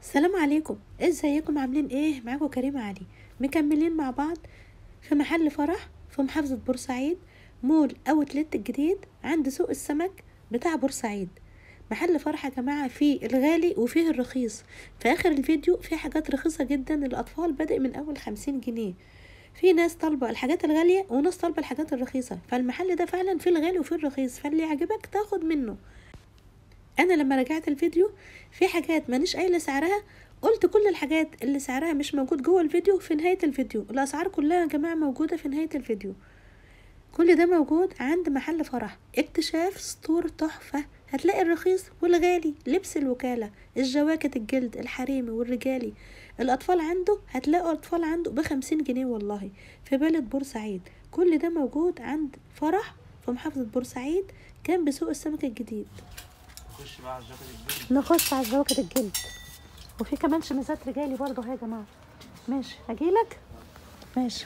السلام عليكم ازيكم عاملين ايه معاكم كريمة علي مكملين مع بعض في محل فرح في محافظة بورسعيد مول اوتلت الجديد عند سوق السمك بتاع بورسعيد محل فرح يا جماعة فيه الغالي وفيه الرخيص في اخر الفيديو في حاجات رخيصة جدا للاطفال بادئ من اول خمسين جنيه في ناس طالبة الحاجات الغالية وناس طالبة الحاجات الرخيصة فالمحل ده فعلا فيه الغالي وفيه الرخيص فاللي يعجبك تاخد منه انا لما رجعت الفيديو في حاجات مانيش قايله سعرها قلت كل الحاجات اللي سعرها مش موجود جوه الفيديو في نهايه الفيديو الاسعار كلها يا جماعه موجوده في نهايه الفيديو كل ده موجود عند محل فرح اكتشاف ستور تحفه هتلاقي الرخيص والغالي لبس الوكاله الجواكت الجلد الحريمي والرجالي الاطفال عنده هتلاقوا اطفال عنده بخمسين جنيه والله في بلد بورسعيد كل ده موجود عند فرح في محافظه بورسعيد جنب سوق السمك الجديد نخش بقى على الجاكيت الجلد نخش على جواكت الجلد وفي كمان شميزات رجالي برضو اهي يا جماعه ماشي هجيلك ماشي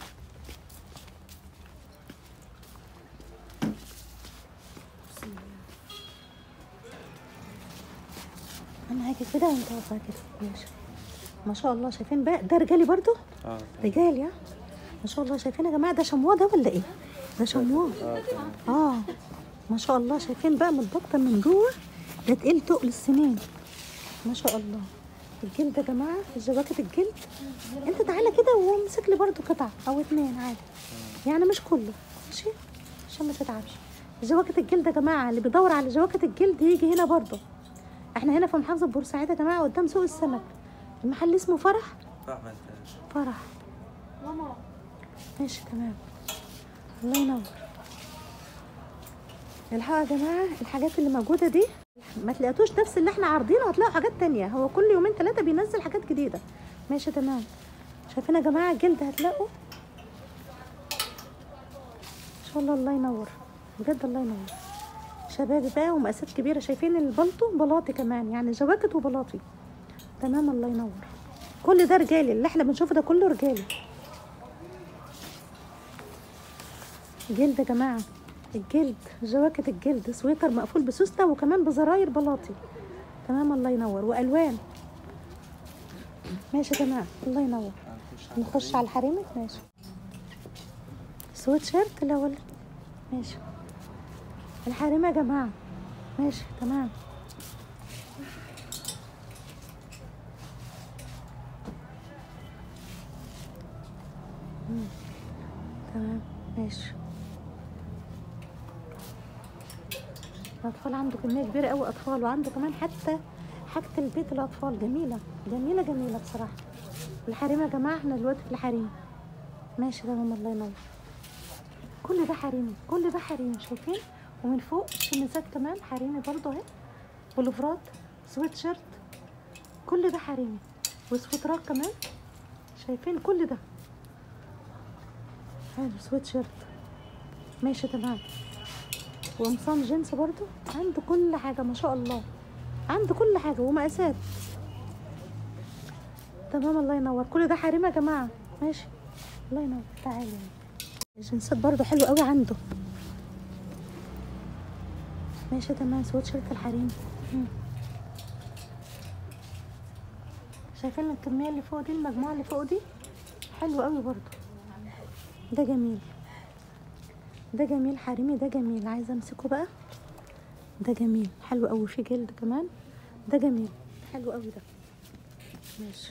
انا هاجي كده وانت واقفه كده ماشي ما شاء الله شايفين بقى ده رجالي برضو اه رجالي ها ما شاء الله شايفين يا جماعه ده شمواه ده ولا ايه ده شمواه اه تمام اه ما شاء الله شايفين بقى متبطن من جوه ده تقيل تقل السنين ما شاء الله الجلد يا جماعه الجواكت الجلد انت تعالى كده وامسك لي برضو قطعه او اتنين عادي يعني مش كله ماشي عشان ما تتعبش جواكت الجلد يا جماعه اللي بيدور على جواكت الجلد يجي هنا برضو احنا هنا في محافظه بورسعيد يا جماعه قدام سوق السمك المحل اسمه فرح فاهمة انت فرح ماشي تمام الله ينور الحقوا يا جماعة الحاجات اللي موجودة دي ما تلاقيتوش نفس اللي احنا عارضينه هتلاقوا حاجات تانية هو كل يومين ثلاثة بينزل حاجات جديدة ماشي تمام شايفين يا جماعة الجلد هتلاقوا ان شاء الله الله ينور بجد الله ينور شباب بقى ومقاسات كبيرة شايفين البلطو بلاطي كمان يعني جواكت وبلاطي تمام الله ينور كل ده رجالي اللي احنا بنشوفه ده كله رجالي جلد يا جماعة الجلد جواكت الجلد سويتر مقفول بسوستة وكمان بزراير بلاطي تمام الله ينور والوان ماشي تمام الله ينور هنخش على نخش على الحريمي ماشي سويت شيرت الاول ماشي الحريمي يا جماعة ماشي تمام مم. تمام ماشي الأطفال عنده كمية كبيرة أوي أطفال وعنده كمان حتى حاجة البيت الأطفال جميلة جميلة جميلة بصراحة الحريم يا جماعة احنا دلوقتي في الحريم ماشي تمام الله ينور كل ده حريمي كل ده حريمي شايفين ومن فوق الشميزات كمان حريمي برضه اهي بلوفرات سويت شيرت كل ده حريمي وسويترات كمان شايفين كل ده حلو سويت شيرت ماشي تمام وقمصان جينز برضو عنده كل حاجة ما شاء الله عنده كل حاجة ومقاسات تمام الله ينور كل ده حريم يا جماعة ماشي الله ينور تعالي الجنسات برضو حلو قوي عنده ماشي تمام سويت شيرت الحريم مم. شايفين الكمية اللي فوق دي المجموعة اللي فوق دي حلو قوي برضو ده جميل ده جميل حريمي ده جميل عايزه امسكه بقى ده جميل حلو قوي في جلد كمان ده جميل حلو قوي ده ماشي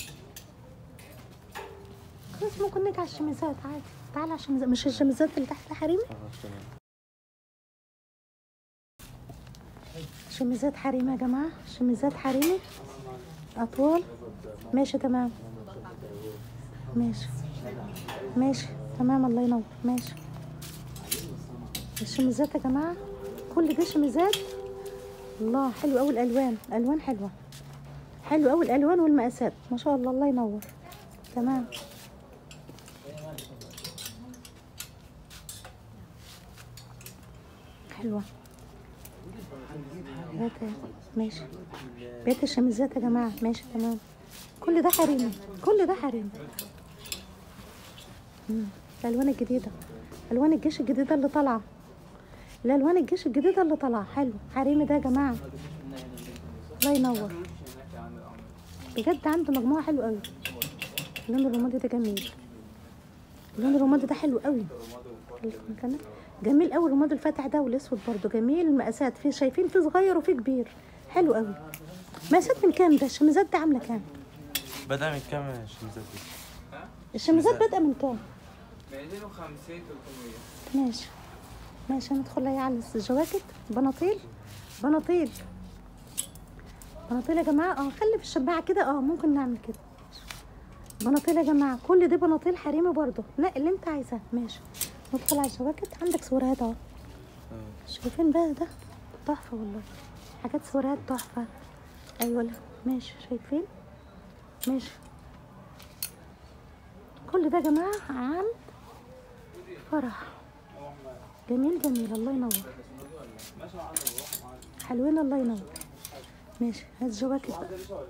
خلاص ممكن نيجي على الشميزات عادي تعالى على الشميزات مش الشميزات اللي تحت حريمي اه تمام شميزات حريمي يا جماعه شميزات حريمي اطوال ماشي تمام ماشي ماشي تمام الله ينور ماشي الشميزات يا جماعه كل ده شميزات الله حلو قوي الالوان الوان حلوه حلو قوي الالوان والمقاسات ما شاء الله الله ينور تمام حلوه بيت ماشي بيت الشميزات يا جماعه ماشي تمام كل ده حريمي كل ده حريمي مم. الالوان الجديده الوان الجيش الجديده اللي طالعه الالوان الجيش الجديده اللي طالعه حلو حريمي ده يا جماعه الله ينور بجد عنده مجموعه حلوه قوي اللون الرمادي ده جميل اللون الرمادي ده حلو قوي مكانه جميل قوي الرماد الفاتح ده والاسود برضو جميل المقاسات فيه شايفين فيه صغير وفيه كبير حلو قوي مقاسات من كام ده الشميزات دي عامله كام بدأ من كام الشمسات دي؟ الشميزات بادئه من كام 250 300 ماشي ماشي هندخل هي على الجواكت بناطيل بناطيل بناطيل يا جماعه اه خلي في الشماعه كده اه ممكن نعمل كده بناطيل يا جماعه كل دي بناطيل حريمي برضو لا اللي انت عايزاه ماشي ندخل على الجواكت عندك سورات اهو شايفين بقى ده تحفه والله حاجات سورات تحفه ايوه لا ماشي شايفين ماشي كل ده يا جماعه عن فرح جميل جميل الله ينور حلوين الله ينور ماشي هات جواكت بقى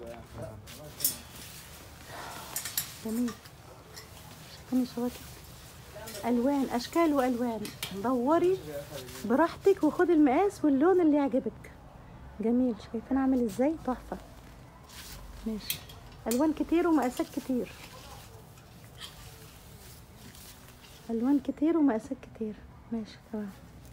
جميل شايفين الجواكت الوان اشكال والوان دوري براحتك وخدي المقاس واللون اللي يعجبك جميل شايفين عامل ازاي تحفه ماشي الوان كتير ومقاسات كتير الوان كتير ومقاسات كتير ماشي تمام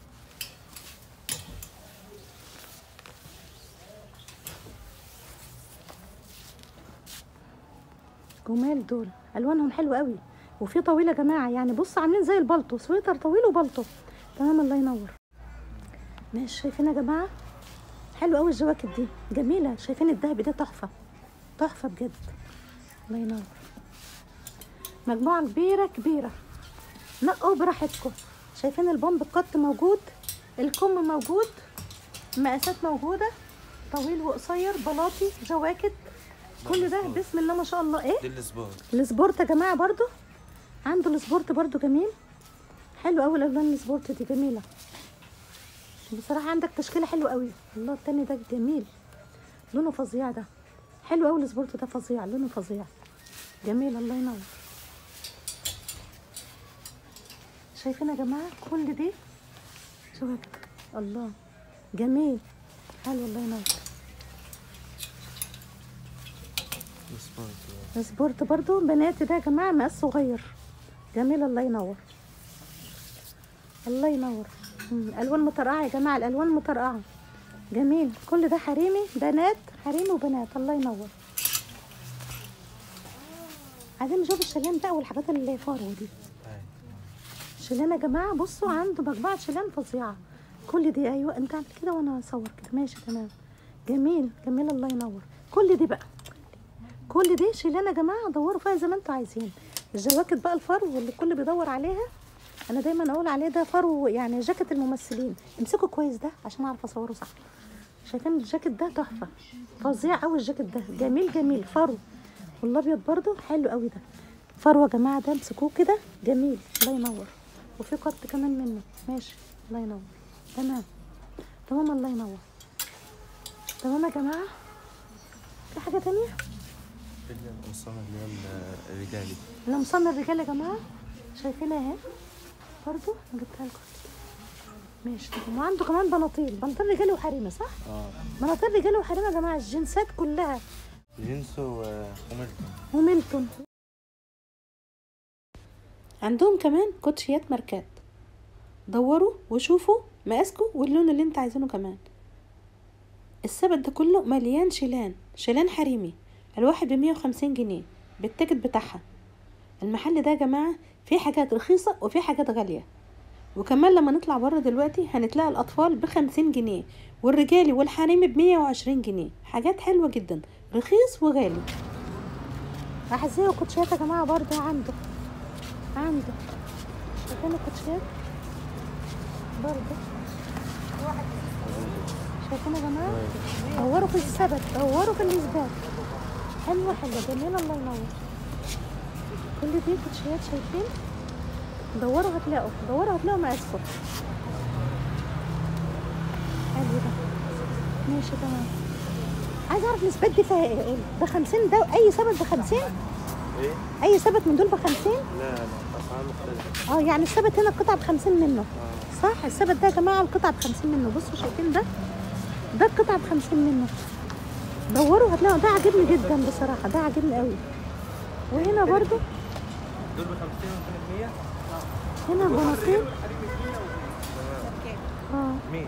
جمال دول الوانهم حلوه قوي وفي طويل يا جماعه يعني بص عاملين زي البلطو سويتر طويل وبلطو تمام الله ينور ماشي شايفين يا جماعه حلو قوي الجواكت دي جميله شايفين الدهب ده تحفه تحفه بجد الله ينور مجموعه كبيره كبيره نقوا براحتكم شايفين البomb القط موجود الكم موجود مقاسات موجوده طويل وقصير بلاطي جواكت كل ده بسم الله ما شاء الله ايه دي السبورت السبورت يا جماعه برضو عنده السبورت برضو جميل حلو قوي الالوان السبورت دي جميله بصراحه عندك تشكيله حلوه قوي الله التاني ده جميل لونه فظيع ده حلو قوي السبورت ده فظيع لونه فظيع جميل الله ينور شايفين يا جماعه كل دي شبك الله جميل حلو الله ينور السبورت سبورت برضو بناتي ده يا جماعة مقاس صغير جميل الله ينور الله ينور مم، ألوان مترقعة يا جماعة الألوان مترقعة جميل كل ده حريمي بنات حريمي وبنات الله ينور عايزين نشوف الشلان بقى والحاجات اللي فارو دي شلان يا جماعة بصوا عنده مجموعة شلان فظيعة كل دي أيوة أنت اعمل كده وأنا أصور كده ماشي تمام جميل جميل الله ينور كل دي بقى كل دي شيلان يا جماعه دوروا فيها زي ما انتوا عايزين الجواكت بقى الفرو اللي الكل بيدور عليها انا دايما اقول عليه ده فرو يعني جاكيت الممثلين امسكوا كويس ده عشان اعرف اصوره صح شايفين الجاكيت ده تحفه فظيع قوي الجاكيت ده جميل جميل فرو والابيض برضو حلو قوي ده فرو يا جماعه ده امسكوه كده جميل الله ينور وفي قط كمان منه ماشي الله ينور تمام تمام الله ينور تمام يا جماعه في حاجه تانية اللي القمصان اللي هي الرجالي القمصان الرجال يا جماعه شايفينها اهي برضو أنا جبتها لكم ماشي تمام وعنده كمان بناطيل بناطيل رجالي وحريمي صح اه بناطيل رجالي وحريمي يا جماعه الجنسات كلها جينسو وميلتون وميلتون عندهم كمان كوتشيات ماركات دوروا وشوفوا مقاسكم واللون اللي انت عايزينه كمان السبت ده كله مليان شيلان شيلان حريمي الواحد بمية وخمسين جنيه بالتيكت بتاعها المحل ده يا جماعة فيه حاجات رخيصة وفيه حاجات غالية وكمان لما نطلع بره دلوقتي هنتلاقي الأطفال بخمسين جنيه والرجالي والحريمي بمية وعشرين جنيه حاجات حلوة جدا رخيص وغالي أحذية وكوتشيات يا جماعة برضه عنده عنده شايفين الكوتشيات برضه شايفين يا جماعة دوروا في السبت دوروا في الإثبات حلوة حلوة جميلة الله ينور كل دي كوتشيات شايفين دوروا هتلاقوا دوروا هتلاقوا مقاسكم حلو ده ماشي تمام عايز اعرف الإثبات دي فيها ايه ده 50 ده اي سبت ب 50 ايه؟ اي سبت من دول ب 50 لا لا اسعار مختلفة اه يعني السبت هنا القطعة ب 50 منه اه صح السبت ده يا جماعة القطعة ب 50 منه بصوا شايفين ده ده القطعة ب 50 منه دوروا هتلاقوا ده عاجبني جدا بصراحه ده عاجبني قوي وهنا برضو دول ب 50 و 100 هنا بناطيل اه 100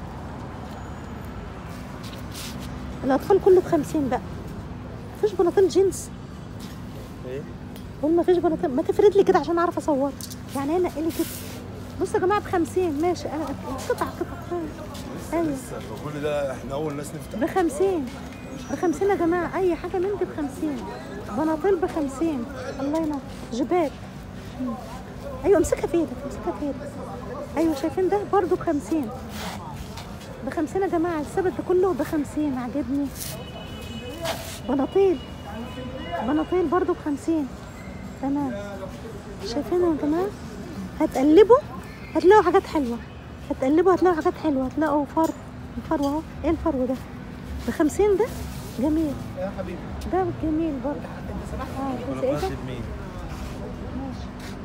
الاطفال كله بخمسين بقى مفيش بناطيل جينز ايه قول مفيش بناطيل ما تفرد لي كده عشان اعرف اصور يعني انا لي كده بصوا يا جماعه بخمسين ماشي انا قطع قطع ايوه لسه كل ده احنا اول ناس نفتح بخمسين بخمسين يا جماعة أي حاجة من دي بخمسين بناطيل بخمسين الله ينور جبات مم. أيوة امسكها في ايدك امسكها في ايدك أيوة شايفين ده برضو بخمسين بخمسين يا جماعة السبت ده كله بخمسين عجبني بناطيل بناطيل برضو بخمسين تمام شايفين يا جماعة هتقلبوا هتلاقوا حاجات حلوة هتقلبوا هتلاقوا حاجات حلوة هتلاقوا فرو الفرو اهو ايه الفرو ده بخمسين ده جميل يا حبيبي ده جميل برضه اه بس ايه ده ب 100 ماشي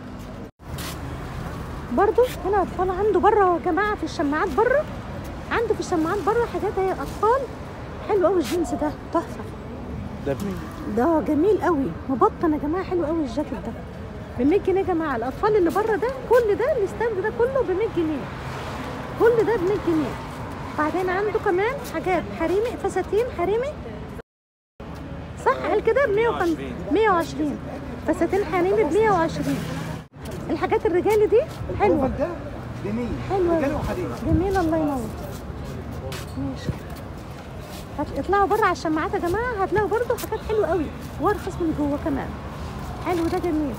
برضه هنا اطفال عنده بره يا جماعه في الشماعات بره عنده في الشماعات بره حاجات هي اطفال حلو قوي الجينز ده تحفه ده ب 100 ده جميل قوي مبطن يا جماعه حلو قوي الجاكيت ده ب 100 جنيه يا جماعه الاطفال اللي بره ده كل ده الستاند ده كله ب 100 جنيه كل ده ب 100 جنيه بعدين عنده كمان حاجات حريمي فساتين حريمي صح قال كده ب 150 120 فساتين حريمي ب 120 الحاجات الرجالي دي حلوه ده ب 100 حلوه رجالي وحريمي جميل الله ينور ماشي هتطلعوا بره على الشماعات يا جماعه هتلاقوا برضو حاجات حلوه قوي وارخص من جوه كمان حلو ده جميل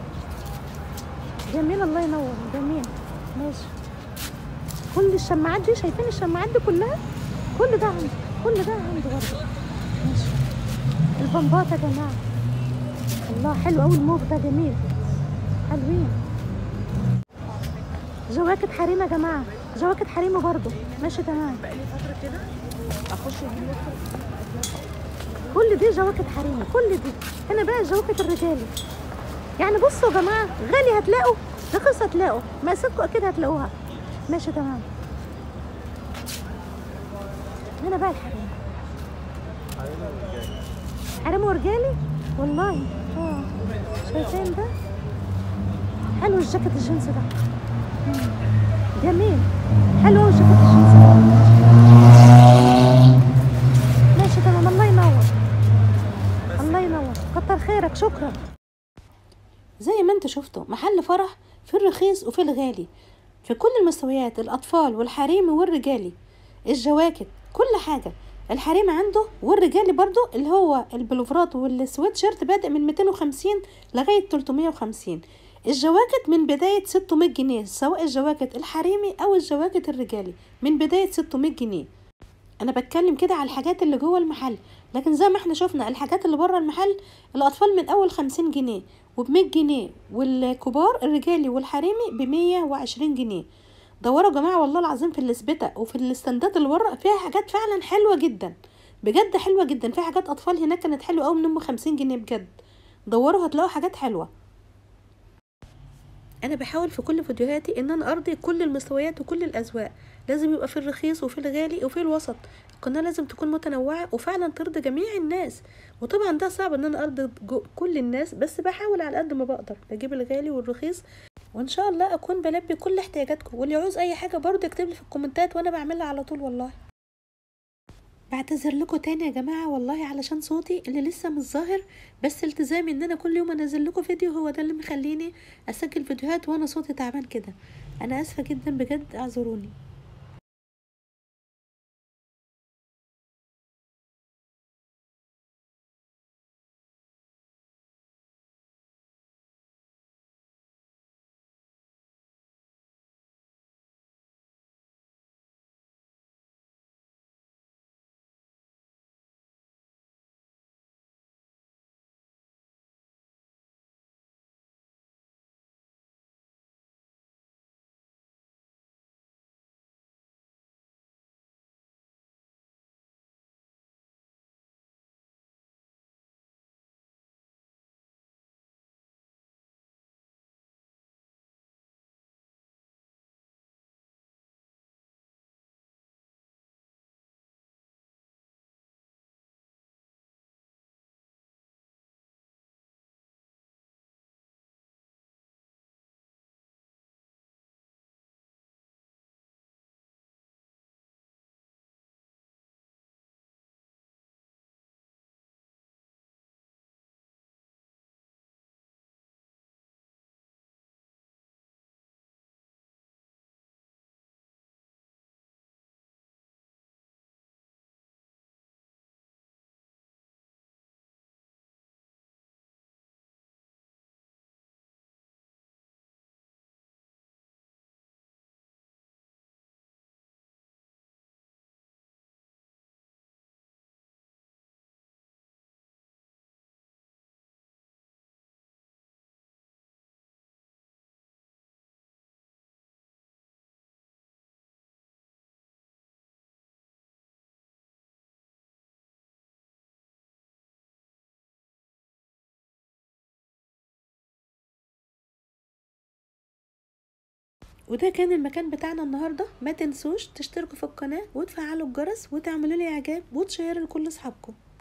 جميل الله ينور جميل ماشي كل الشماعات دي شايفين الشماعات دي كلها كل ده عنده كل ده عنده برضه ماشي البمبات يا جماعه الله حلو قوي الموف ده جميل حلوين جواكت حريم يا جماعه جواكت حريمي برضه ماشي تمام كل دي جواكت حريمي كل دي هنا بقى جواكت الرجالي يعني بصوا يا جماعه غالي هتلاقوا رخيص هتلاقوا مقاساتكم اكيد هتلاقوها ماشي تمام هنا بقى الحريم حريم ورجالي والله اه شايفين ده حلو الجاكيت الجينز ده مم. جميل حلو أوي الجاكيت الجينز ده ماشي تمام الله ينور الله ينور كتر خيرك شكرا زي ما انتوا شفتوا محل فرح في الرخيص وفي الغالي في كل المستويات الأطفال والحريمي والرجالي الجواكت كل حاجة الحريمي عنده والرجالي برضو اللي هو البلوفرات والسويت شيرت بادئ من 250 لغاية 350 الجواكت من بداية 600 جنيه سواء الجواكت الحريمي أو الجواكت الرجالي من بداية 600 جنيه انا بتكلم كده على الحاجات اللي جوه المحل لكن زي ما احنا شفنا الحاجات اللي بره المحل الاطفال من اول خمسين جنيه وبمية جنيه والكبار الرجالي والحريمي بمية وعشرين جنيه دوروا يا جماعه والله العظيم في الاسبته وفي الاستندات اللي بره فيها حاجات فعلا حلوه جدا بجد حلوه جدا في حاجات اطفال هناك كانت حلوه قوي من ام خمسين جنيه بجد دوروا هتلاقوا حاجات حلوه انا بحاول في كل فيديوهاتي ان انا ارضي كل المستويات وكل الاذواق لازم يبقى في الرخيص وفي الغالي وفي الوسط القناه لازم تكون متنوعه وفعلا ترضي جميع الناس وطبعا ده صعب ان انا ارضي جو- كل الناس بس بحاول على قد ما بقدر بجيب الغالي والرخيص وان شاء الله اكون بلبي كل احتياجاتكم واللي يعوز اي حاجه برضه يكتب لي في الكومنتات وانا بعملها على طول والله بعتذر لكم تاني يا جماعة والله علشان صوتي اللي لسه مش ظاهر بس التزامي ان انا كل يوم انزل لكم فيديو هو ده اللي مخليني اسجل فيديوهات وانا صوتي تعبان كده انا اسفة جدا بجد اعذروني وده كان المكان بتاعنا النهاردة ما تنسوش تشتركوا في القناة وتفعلوا الجرس وتعملوا لي اعجاب وتشيروا لكل اصحابكم